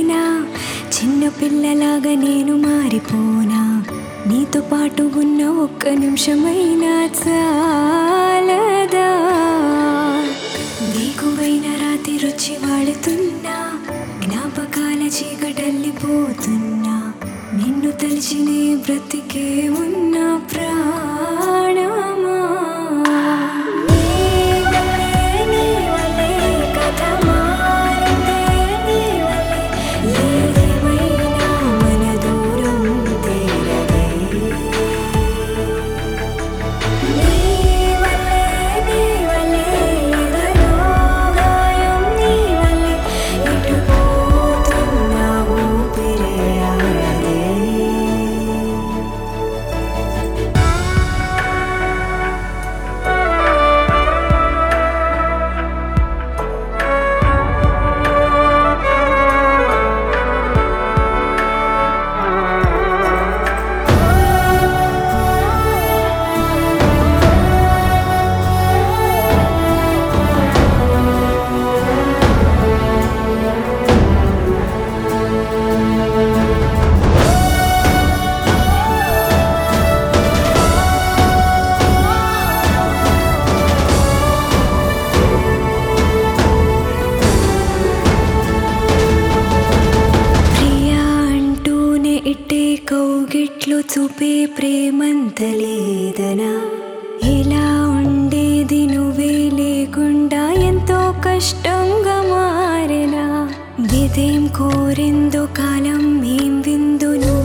అయినా చిన్న పిల్లలాగా నేను మారిపోనా నీతో పాటు ఉన్న ఒక్క నిమిషమైనా చాలదా నీకువైన రాతి రుచి వాడుతున్నా జ్ఞాపకాల చీకటల్లిపోతున్నా నిన్ను తలిచినే బ్రతికే ఉన్న ప్రాణమా నీ వల్లే, నీ వల్లే కథ మారిందే, నీ వల్లే ఏదేమైనా మన దూరం తీరదే. నీ వల్లే, నీ వల్లే ఎదలో గాయం, నీ వల్లే ఎటు పోతున్నా ఊపిరే ఆడదే. ప్రియా అంటూనే ఇట్టే కౌగిట్లో చూపే ప్రేమంత లేదనా ఎలా ఉండేది నువ్వే లేకుండా ఎంతో కష్టంగా మారినా విదేం కోరిందో కాలం ఏం విందు నువ్వు